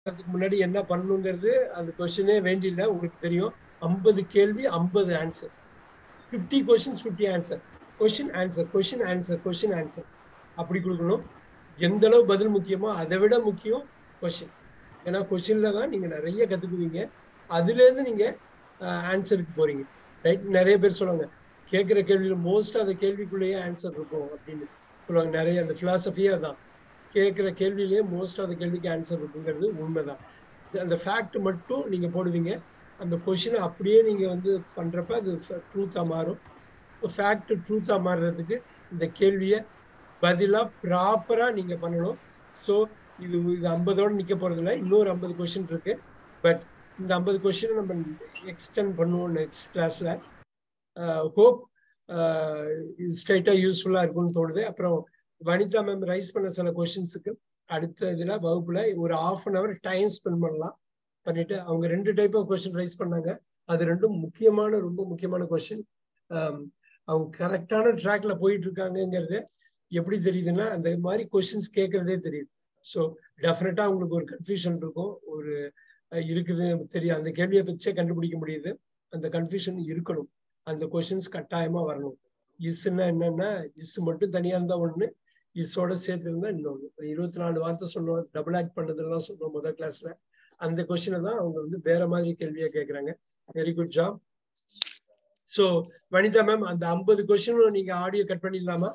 அதுக்கு முன்னாடி என்ன பண்ணணுங்கிறது அந்த கொஸ்டினே வேண்டியில்லை உங்களுக்கு தெரியும் ஐம்பது கேள்வி ஐம்பது answer fifty questions fifty answer question answer question answer question answer அப்படி கொடுக்கணும் எந்த அளவு பதில் முக்கியமோ அதை விட முக்கியம் கொஸ்டின் ஏன்னா கொஸ்டின்ல தான் நீங்க நிறைய கத்துக்குவீங்க அதுலேருந்து நீங்க ஆன்சருக்கு போறீங்க ரைட் நிறைய பேர் சொல்லுவாங்க கேட்குற கேள்வியில மோஸ்ட் அந்த கேள்விக்குள்ளேயே ஆன்சர் இருக்கும் அப்படின்னு சொல்லுவாங்க நிறைய அந்த ஃபிலாசபியே அதான் கேட்குற கேள்வியிலேயே மோஸ்ட் அந்த கேள்விக்கு ஆன்சர் இருக்குங்கிறது உண்மைதான் அந்த ஃபேக்ட் மட்டும் நீங்க போடுவீங்க அந்த கொஷினை அப்படியே நீங்க வந்து பண்றப்ப அது ட்ரூத்தா மாறும் ஃபேக்ட் ட்ரூத்தா மாறுறதுக்கு இந்த கேள்வியை பதிலா ப்ராப்பரா நீங்க பண்ணணும் ஸோ இது இது ஐம்பதோட நிக்க போறதில்ல இன்னொரு ஐம்பது கொஷின் இருக்கு பட் இந்த ஐம்பது கொஷினை நம்ம எக்ஸ்டெண்ட் பண்ணுவோம் நெக்ஸ்ட் கிளாஸ்ல ஹோப் இது ஸ்ட்ரைட்டா யூஸ்ஃபுல்லா இருக்கும்னு தோணுது அப்புறம் வனிதா மேம் ரைஸ் பண்ண சில கொஷின்ஸுக்கு அடுத்த இதுல வகுப்புல ஒரு half an hour time spend பண்ணலாம் பண்ணிட்டு அவங்க ரெண்டு டைப் ஆஃப் கொஸ்டின் ரைஸ் பண்ணாங்க அது ரெண்டும் முக்கியமான ரொம்ப முக்கியமான கொஸ்டின் அவங்க கரெக்டான ட்ராக்ல போயிட்டு இருக்காங்கங்கிறது எப்படி தெரியுதுன்னா அந்த மாதிரி கொஸ்டின்ஸ் கேட்கறதே தெரியுது ஸோ டெஃபினட்டா உங்களுக்கு ஒரு கன்ஃபியூஷன் இருக்கும் ஒரு இருக்குது தெரியும் அந்த கேள்வியை வச்சே கண்டுபிடிக்க முடியுது அந்த கன்ஃபியூஷன் இருக்கணும் அந்த கொஸ்டின்ஸ் கட்டாயமா வரணும் இஸ்ன்னா என்னன்னா இஸ் மட்டும் தனியா இருந்தா ஒண்ணு இஸ்ஸோட சேர்த்து இருந்தா இன்னொன்று இருபத்தி நாலு வார்த்தை சொன்னோம் டபுள் ஆக்ட் பண்ணதெல்லாம் சொன்னோம் முதல் கிளாஸ்ல அந்த கொஸ்டினை தான் அவங்க வந்து வேற மாதிரி கேள்வியா கேட்கறாங்க very good job so Vanitha ma'am அந்த ஐம்பது கொஸ்டினும் நீங்க ஆடியோ கட் பண்ணிடலாமா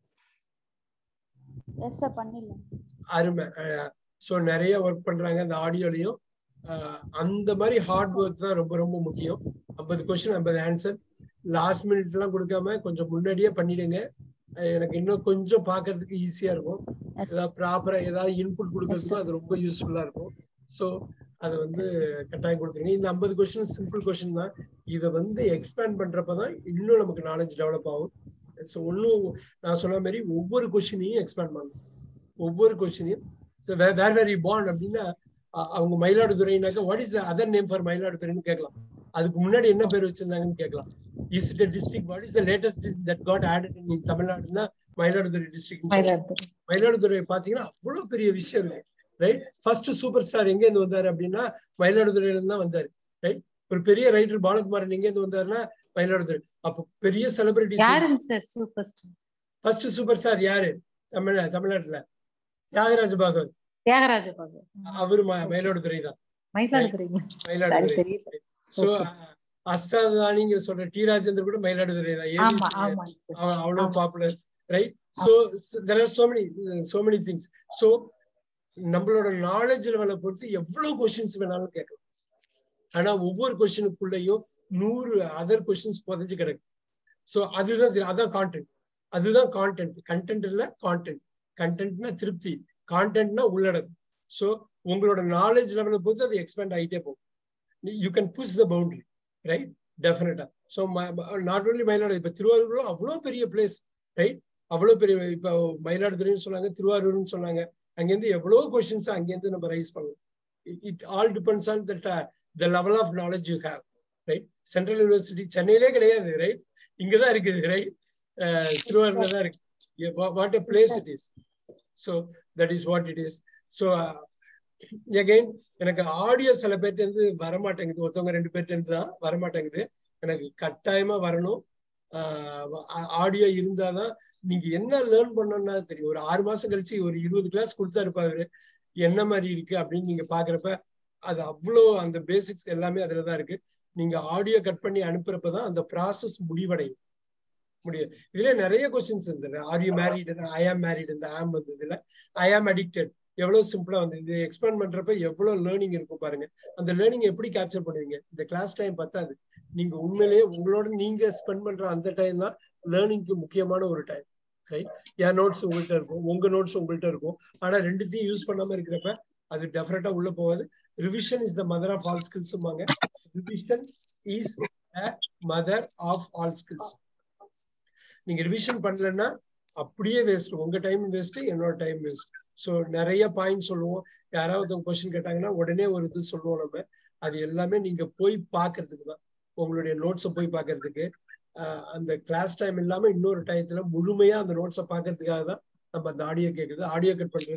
எஸ் சார் பண்ணிடலாம் அருமை ஸோ நிறைய ஒர்க் பண்றாங்க அந்த ஆடியோலையும் அந்த மாதிரி ஹார்ட் ஒர்க் தான் ரொம்ப ரொம்ப முக்கியம் ஐம்பது கொஸ்டின் ஐம்பது ஆன்சர் லாஸ்ட் மினிட் எல்லாம் கொடுக்காம கொஞ்சம் முன்னாடியே பண்ணிடுங்க எனக்கு இன்னும் கொஞ்சம் பாக்குறதுக்கு ஈஸியா இருக்கும் ஏதாவது ப்ராப்பரா ஏதாவது இன்புட் கொடுக்கறதுக்கும் அது ரொம்ப யூஸ்ஃபுல்லா இருக்கும் ஸோ அதை வந்து கட்டாயம் கொடுத்துருங்க இந்த ஐம்பது கொஸ்டின் சிம்பிள் கொஸ்டின் தான் இதை வந்து எக்ஸ்பேண்ட் பண்றப்பதான் இன்னும் நமக்கு நாலேஜ் டெவலப் ஆகும் ஸோ ஒன்றும் நான் சொன்ன மாதிரி ஒவ்வொரு கொஸ்டினையும் எக்ஸ்பேண்ட் பண்ணணும் ஒவ்வொரு கொஸ்டினையும் வேர் வேர் யூ பாண்ட் அப்படின்னா அவங்க மயிலாடுதுறைனாக்க what is other name for மயிலாடுதுறைன்னு கேட்கலாம் அதுக்கு முன்னாடி என்ன பேர் வச்சிருந்தாங்கன்னு கேட்கலாம் is it district what is the latest that got added in தமிழ்நாடுனா மயிலாடுதுறை டிஸ்ட்ரிக்ட் மயிலாடுதுறை பாத்தீங்கன்னா அவ்வளவு பெரிய விஷயம் இருக்கு ரைட் ஃபர்ஸ்ட் சூப்பர் ஸ்டார் எங்க இருந்து வந்தாரு அப்படின்னா மயிலாடுதுறையில இருந்து தான் வந்தாரு ரைட் ஒரு பெரிய ரைட்டர் பாலகுமாரன் எங்க இருந்து வந்தாருன்னா மயிலாடுதுறை அப்போ பெரிய celebrity super star first super star யாரு தமிழ் தமிழ்நாட்டுல தியாகராஜ பாகவத் தியாகராஜ பாகவத் அவரு மயிலாடுதுறை தான் மயிலாடுதுறை மயிலாடுதுறை சோ அஸ்தாதானிங்க சொல்ற டி ராஜேந்தர் கூட மயிலாடுதுறை தான் அவ்வளவு popular right so there are so many so many things so நம்மளோட நாலேஜ் லெவலை பொறுத்து எவ்வளவு கொஸ்டின்ஸ் வேணாலும் கேட்கலாம் ஆனா ஒவ்வொரு கொஸ்டினுக்குள்ளேயும் நூறு அதர் கொஸ்டின்ஸ் புதைஞ்சு கிடக்கு சோ அதுதான் அதான் கான்டென்ட் அதுதான் கான்டென்ட் கண்டென்ட் இல்ல கான்டென்ட் கண்டென்ட்னா திருப்தி கான்டென்ட்னா உள்ளடக்கம் ஸோ உங்களோட நாலேஜ் லெவலை பொறுத்து அது எக்ஸ்பேண்ட் ஆகிட்டே போகும் you can push the boundary right டெஃபினட்டா ஸோ நாட் ஓன்லி மயிலாடுதுறை இப்போ திருவாரூர்ல அவ்வளோ பெரிய பிளேஸ் ரைட் அவ்வளோ பெரிய இப்போ மயிலாடுதுறைன்னு சொன்னாங்க திருவாரூர்னு சொன்னாங்க அங்கேருந்து எவ்வளோ கொஸ்டின்ஸ் அங்கேருந்து நம்ம ரைஸ் பண்ணலாம் it all depends on that the level of knowledge you have right central university சென்னையிலே கிடையாது ரைட் இங்கதான் இருக்குது ரைட் திருவாரூர்ல தான் இருக்கு what a place it is so that is what it is so again எனக்கு ஆடியோ சில பேர்ட்டு இருந்து வரமாட்டேங்குது ஒருத்தவங்க ரெண்டு பேர்ட்டு இருந்து தான் வரமாட்டேங்குது எனக்கு கட்டாயமா வரணும் ஆடியோ இருந்தாதான் நீங்க என்ன லேர்ன் பண்ணணும்னா தெரியும் ஒரு ஆறு மாசம் கழிச்சு ஒரு இருபது கிளாஸ் கொடுத்தா இருப்பாரு என்ன மாதிரி இருக்கு அப்படின்னு நீங்க பாக்குறப்ப அது அவ்வளோ அந்த பேசிக்ஸ் எல்லாமே அதுலதான் இருக்கு நீங்க ஆடியோ கட் பண்ணி அனுப்புறப்பதான் அந்த ப்ராசஸ் முடிவடையும் முடியும் இதுல நிறைய கொஸ்டின்ஸ் இருந்தது ஆர் யூ மேரிட் ஐ ஆம் மேரிட் இந்த ஆம் வந்ததுல ஐ ஆம் அடிக்டட் எவ்வளவு சிம்பிளா வந்து இது எக்ஸ்பேண்ட் பண்றப்ப எவ்வளவு லேர்னிங் இருக்கும் பாருங்க அந்த லேர்னிங் எப்படி கேப்சர் பண்ணுவீங்க இந்த கிளாஸ் டைம் பத்தாது நீங்க உண்மையிலேயே உங்களோட நீங்க ஸ்பெண்ட் பண்ற அந்த டைம் தான் லேர்னிங்க்கு முக்கியமான ஒரு டைம் ரைட் என் நோட்ஸ் உங்கள்கிட்ட இருக்கும் உங்க நோட்ஸ் உங்கள்கிட்ட இருக்கும் ஆனா ரெண்டுத்தையும் யூஸ் பண்ணாம இருக்கிறப்ப அது டெஃபினட்டா உள்ள போகாது revision is the mother of all ஸ்கில்ஸுமாங்க revision is mother of all skills நீங்க ரிவிஷன் பண்ணலன்னா அப்படியே வேஸ்ட் உங்க டைம் வேஸ்ட் என்னோட டைம் வேஸ்ட் ஸோ நிறைய பாயிண்ட் சொல்லுவோம் யாராவது கொஸ்டின் கேட்டாங்கன்னா உடனே ஒரு இது சொல்லுவோம் நம்ம அது எல்லாமே நீங்க போய் பார்க்கறதுக்கு தான் உங்களுடைய நோட்ஸை போய் பார்க்கறதுக்கு அந்த கிளாஸ் டைம் இல்லாம இன்னொரு டயத்துல முழுமையா அந்த நோட்ஸை பார்க்கறதுக்காக தான் நம்ம அந்த ஆடியோ கேட்கறது ஆடியோ கட் பண்றது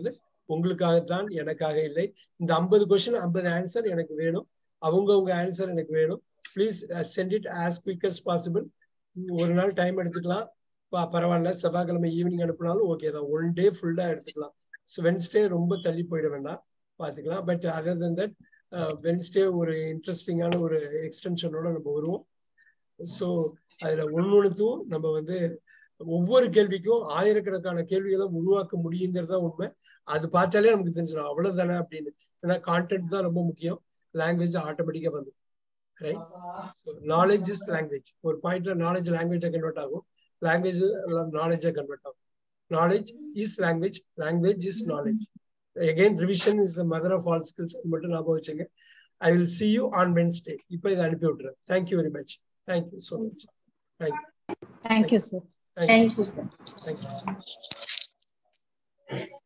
உங்களுக்காகத்தான் எனக்காக இல்லை இந்த ஐம்பது கொஸ்டின் ஐம்பது ஆன்சர் எனக்கு வேணும் அவங்கவுங்க ஆன்சர் எனக்கு வேணும் please send it as quick as possible ஒரு நாள் டைம் எடுத்துக்கலாம் பரவாயில்ல செவ்வாய்க்கிழமை ஈவினிங் அனுப்பினாலும் ஓகே தான் ஒன் டே ஃபுல்லா எடுத்துக்கலாம் ஸோ வென்ஸ்டே ரொம்ப தள்ளி போயிட வேண்டாம் பார்த்துக்கலாம் but other than that Wednesday ஒரு இன்ட்ரெஸ்டிங்கான ஒரு எக்ஸ்டென்ஷனோட நம்ம வருவோம் ஸோ அதுல ஒன்னொன்னுத்தும் நம்ம வந்து ஒவ்வொரு கேள்விக்கும் ஆயிரக்கணக்கான கேள்விகளை உருவாக்க முடியுங்கிறதா உண்மை அது பார்த்தாலே நமக்கு தெரிஞ்சிடும் அவ்வளவுதானே அப்படின்னு ஏன்னா கான்டென்ட் தான் ரொம்ப முக்கியம் லாங்குவேஜ் ஆட்டோமேட்டிக்கா வந்து ரைட் நாலேஜ் இஸ் லாங்குவேஜ் ஒரு பாயிண்ட்ல நாலேஜ் லாங்குவேஜா கன்வெர்ட் ஆகும் லாங்குவேஜ் நாலேஜா கன்வெர்ட் ஆகும் knowledge is language language is knowledge again revision is the mother of all skills மட்டும் ஞாபகம் வச்சுங்க I will see you on Wednesday இப்போ இதை அனுப்பி விட்டுறேன் thank you very much thank you so much thank you thank you sir thank you sir thank you